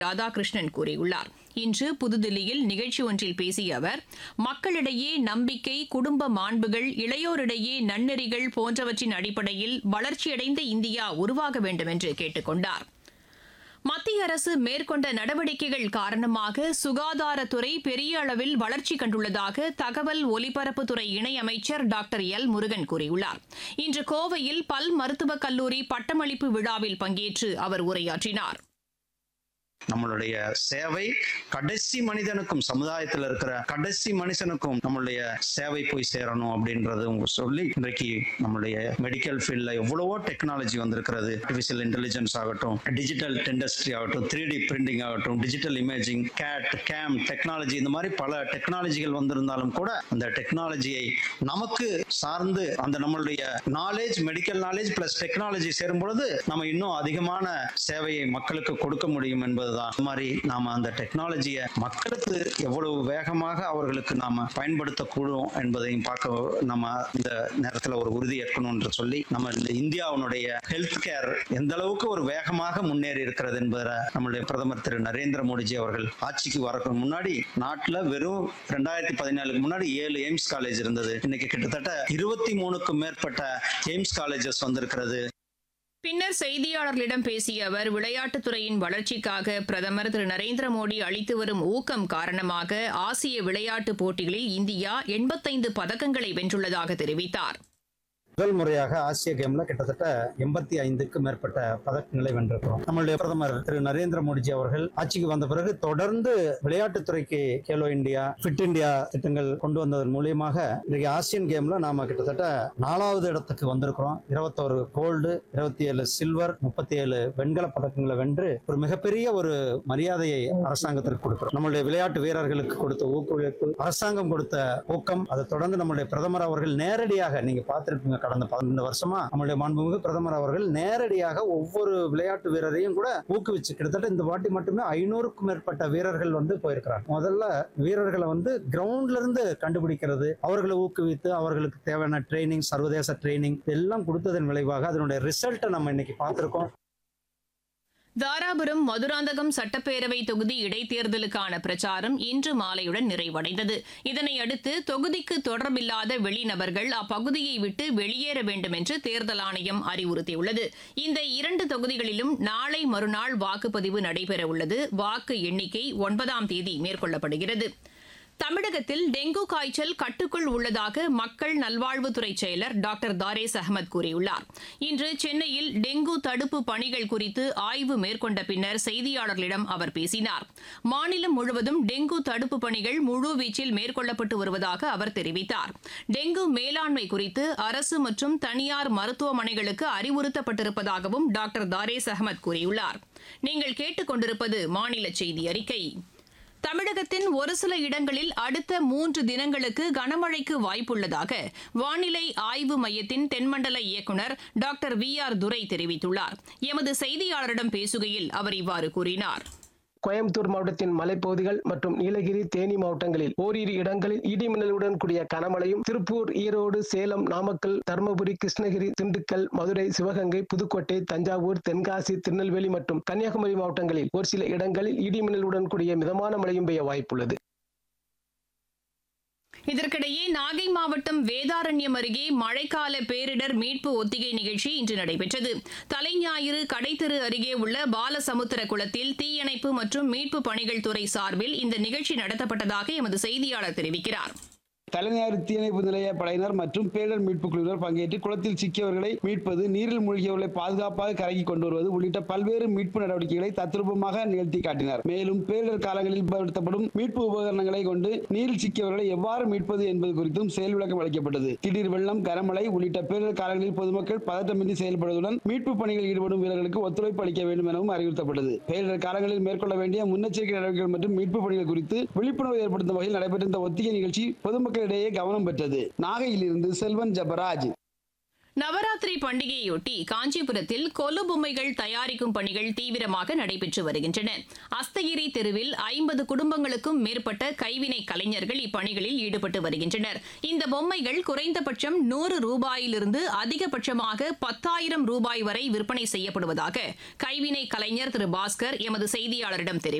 ராதாகிருஷ்ணன் கூறியுள்ளார் இன்று புதுதில்லியில் நிகழ்ச்சி ஒன்றில் பேசிய அவர் மக்களிடையே நம்பிக்கை குடும்ப மாண்புகள் இளையோரிடையே நன்னெறிகள் போன்றவற்றின் அடிப்படையில் வளர்ச்சியடைந்த இந்தியா உருவாக வேண்டும் என்று கேட்டுக் கொண்டார் மத்திய அரசு மேற்கொண்ட நடவடிக்கைகள் காரணமாக சுகாதாரத்துறை பெரிய அளவில் வளர்ச்சி கண்டுள்ளதாக தகவல் ஒலிபரப்புத்துறை இணையமைச்சர் டாக்டர் எல் முருகன் கூறியுள்ளார் இன்று கோவையில் பல் மருத்துவக் கல்லூரி பட்டமளிப்பு விழாவில் பங்கேற்று அவர் உரையாற்றினார் நம்மளுடைய சேவை கடைசி மனிதனுக்கும் சமுதாயத்தில் இருக்கிற கடைசி மனுஷனுக்கும் நம்மளுடைய சேவை போய் சேரணும் அப்படின்றது உங்க சொல்லி இன்றைக்கு நம்மளுடைய மெடிக்கல் ஃபீல்ட்ல எவ்வளவோ டெக்னாலஜி வந்திருக்கிறது ஆர்டிஃபிஷியல் இன்டெலிஜென்ஸ் ஆகட்டும் டிஜிட்டல் இண்டஸ்ட்ரி ஆகட்டும் த்ரீ டி பிரிண்டிங் ஆகட்டும் digital imaging CAD CAM technology இந்த மாதிரி பல டெக்னாலஜிகள் வந்திருந்தாலும் கூட அந்த டெக்னாலஜியை நமக்கு சார்ந்து அந்த நம்மளுடைய knowledge medical knowledge plus technology சேரும் பொழுது நம்ம இன்னும் அதிகமான சேவையை மக்களுக்கு கொடுக்க முடியும் என்பதுதான் இந்த மாதிரி நாம அந்த டெக்னாலஜியை மக்களுக்கு எவ்வளவு வேகமாக அவர்களுக்கு நாம பயன்படுத்தக்கூடும் என்பதையும் பார்க்க நம்ம இந்த நேரத்துல ஒரு உறுதி ஏற்கணும் என்று சொல்லி நம்ம இந்த இந்தியாவினுடைய ஹெல்த் கேர் எந்த அளவுக்கு ஒரு வேகமாக முன்னேறி இருக்கிறது என்பதை நம்மளுடைய பிரதமர் திரு நரேந்திர மோடிஜி அவர்கள் ஆட்சிக்கு வரக்கு முன்னாடி நாட்டுல வெறும் ரெண்டாயிரத்தி பதினாலுக்கு முன்னாடி ஏழு எய்ம்ஸ் காலேஜ் இருந்தது இன்னைக்கு கிட்டத்தட்ட இருபத்தி மூணுக்கும் மேற்பட்ட எய்ம்ஸ் காலேஜஸ் வந்திருக்கிறது பின்னர் செய்தியாளர்களிடம் பேசிய அவர் விளையாட்டுத்துறையின் வளர்ச்சிக்காக பிரதமர் திரு நரேந்திர மோடி அளித்து வரும் ஊக்கம் காரணமாக ஆசிய விளையாட்டுப் போட்டிகளில் இந்தியா எண்பத்தைந்து பதக்கங்களை வென்றுள்ளதாக தெரிவித்தார் முதல் முறையாக ஆசிய கேம்ல கிட்டத்தட்ட எண்பத்தி ஐந்துக்கு மேற்பட்ட பதக்கங்களை வென்றிருக்கிறோம் நம்மளுடைய பிரதமர் திரு நரேந்திர மோடிஜி அவர்கள் ஆட்சிக்கு வந்த பிறகு தொடர்ந்து விளையாட்டுத்துறைக்கு கேலோ இந்தியா ஃபிட் இந்தியா திட்டங்கள் கொண்டு வந்ததன் மூலியமாக இன்னைக்கு ஆசியன் கேம்ல நாம கிட்டத்தட்ட நாலாவது இடத்துக்கு வந்திருக்கிறோம் இருபத்தோரு கோல்டு இருபத்தி ஏழு சில்வர் முப்பத்தி ஏழு வெண்கல பதக்கங்களை வென்று ஒரு மிகப்பெரிய ஒரு மரியாதையை அரசாங்கத்திற்கு கொடுக்கிறோம் நம்மளுடைய விளையாட்டு வீரர்களுக்கு கொடுத்த ஊக்குவிப்பு அரசாங்கம் கொடுத்த ஊக்கம் அதை தொடர்ந்து நம்மளுடைய பிரதமர் அவர்கள் நேரடியாக நீங்க பார்த்திருப்பீங்க கடந்த பன்னெண்டு வருஷமா நம்மளுடைய மாண்புமிகு பிரதமர் அவர்கள் நேரடியாக ஒவ்வொரு விளையாட்டு வீரரையும் கூட ஊக்குவிச்சு கிட்டத்தட்ட இந்த வாட்டி மட்டுமே ஐநூறுக்கும் மேற்பட்ட வீரர்கள் வந்து போயிருக்கிறாங்க முதல்ல வீரர்களை வந்து கிரவுண்ட்ல இருந்து கண்டுபிடிக்கிறது அவர்களை ஊக்குவித்து அவர்களுக்கு தேவையான ட்ரைனிங் சர்வதேச ட்ரைனிங் எல்லாம் கொடுத்ததன் விளைவாக அதனுடைய ரிசல்ட்டை நம்ம இன்னைக்கு பார்த்திருக்கோம் தாராபுரம் மதுராந்தகம் சட்டப்பேரவை தொகுதி இடைத்தேர்தலுக்கான பிரச்சாரம் இன்று மாலையுடன் நிறைவடைந்தது இதனையடுத்து தொகுதிக்கு தொடர்பில்லாத வெளிநபர்கள் அப்பகுதியை விட்டு வெளியேற வேண்டும் என்று தேர்தல் ஆணையம் அறிவுறுத்தியுள்ளது இந்த இரண்டு தொகுதிகளிலும் நாளை மறுநாள் வாக்குப்பதிவு நடைபெறவுள்ளது வாக்கு எண்ணிக்கை ஒன்பதாம் தேதி மேற்கொள்ளப்படுகிறது தமிழகத்தில் டெங்கு காய்ச்சல் கட்டுக்குள் உள்ளதாக மக்கள் நல்வாழ்வுத்துறை செயலர் டாக்டர் தாரேஸ் அகமது கூறியுள்ளார் இன்று சென்னையில் டெங்கு தடுப்பு பணிகள் குறித்து ஆய்வு மேற்கொண்ட பின்னர் செய்தியாளர்களிடம் அவர் பேசினார் மாநிலம் முழுவதும் டெங்கு தடுப்பு பணிகள் முழுவீச்சில் மேற்கொள்ளப்பட்டு வருவதாக அவர் தெரிவித்தார் டெங்கு மேலாண்மை குறித்து அரசு மற்றும் தனியார் மருத்துவமனைகளுக்கு அறிவுறுத்தப்பட்டிருப்பதாகவும் டாக்டர் தாரேஸ் அகமது கூறியுள்ளார் நீங்கள் கேட்டுக்கொண்டிருப்பது மாநில செய்தி அறிக்கை தமிழகத்தின் ஒரு சில இடங்களில் அடுத்த மூன்று தினங்களுக்கு கனமழைக்கு வாய்ப்புள்ளதாக வானிலை ஆய்வு மையத்தின் தென்மண்டல இயக்குநர் டாக்டர் வி ஆர் துரை தெரிவித்துள்ளார் எமது செய்தியாளரிடம் பேசுகையில் அவர் இவ்வாறு கூறினார் கோயம்புத்தூர் மாவட்டத்தின் மலைப்பகுதிகள் மற்றும் நீலகிரி தேனி மாவட்டங்களில் ஓரிரு இடங்களில் இடி மின்னலுடன் கூடிய கனமழையும் திருப்பூர் ஈரோடு சேலம் நாமக்கல் தருமபுரி கிருஷ்ணகிரி திண்டுக்கல் மதுரை சிவகங்கை புதுக்கோட்டை தஞ்சாவூர் தென்காசி திருநெல்வேலி மற்றும் கன்னியாகுமரி மாவட்டங்களில் ஒரு சில இடங்களில் இடி மின்னலுடன் கூடிய மிதமான மழையும் பெய்ய வாய்ப்புள்ளது இதற்கிடையே நாகை மாவட்டம் வேதாரண்யம் அருகே மழைக்கால பேரிடர் மீட்பு ஒத்திகை நிகழ்ச்சி இன்று நடைபெற்றது தலைஞாயிறு கடைத்தெரு அருகே உள்ள பாலசமுத்திர குளத்தில் தீயணைப்பு மற்றும் மீட்பு பணிகள் துறை சார்பில் இந்த நிகழ்ச்சி நடத்தப்பட்டதாக எமது செய்தியாளர் தெரிவிக்கிறார் தலைஞாறு தீயணைப்பு நிலைய படையினர் மற்றும் பேரிடர் மீட்பு குழுவினர் பங்கேற்று குளத்தில் சிக்கியவர்களை மீட்பது நீரில் மூழ்கியவர்களை பாதுகாப்பாக கரைக்கு கொண்டு வருவது உள்ளிட்ட பல்வேறு மீட்பு நடவடிக்கைகளை தத்ரூபமாக நிகழ்த்தி காட்டினர் மேலும் பேரிடர் காலங்களில் பயன்படுத்தப்படும் மீட்பு உபகரணங்களை கொண்டு நீரில் சிக்கியவர்களை எவ்வாறு மீட்பது என்பது குறித்தும் செயல் விளக்கம் அளிக்கப்பட்டது திடீர் வெள்ளம் கனமழை உள்ளிட்ட பேரிடர் காலங்களில் பொதுமக்கள் பதட்டமின்றி செயல்படுவதுடன் மீட்பு பணிகளில் ஈடுபடும் வீரர்களுக்கு ஒத்துழைப்பு அளிக்க வேண்டும் எனவும் அறிவுறுத்தப்பட்டது பேரிடர் காலங்களில் மேற்கொள்ள வேண்டிய முன்னெச்சரிக்கை நடவடிக்கைகள் மற்றும் மீட்பு பணிகள் குறித்து விழிப்புணர்வு ஏற்படுத்தும் வகையில் நடைபெற்ற இந்த ஒத்திகை நிகழ்ச்சி பொதுமக்களிடையே கவனம் பெற்றது நாகையிலிருந்து செல்வன் ஜபராஜ் நவராத்திரி பண்டிகையொட்டி காஞ்சிபுரத்தில் கொலு பொம்மைகள் தயாரிக்கும் பணிகள் தீவிரமாக நடைபெற்று வருகின்றன அஸ்தகிரி தெருவில் ஐம்பது குடும்பங்களுக்கும் மேற்பட்ட கைவினை கலைஞர்கள் இப்பணிகளில் ஈடுபட்டு வருகின்றனர் இந்த பொம்மைகள் குறைந்தபட்சம் நூறு ரூபாயிலிருந்து அதிகபட்சமாக பத்தாயிரம் ரூபாய் வரை விற்பனை செய்யப்படுவதாக கைவினை கலைஞர் திரு பாஸ்கர் எமது செய்தியாளரிடம் தெரிவித்தார்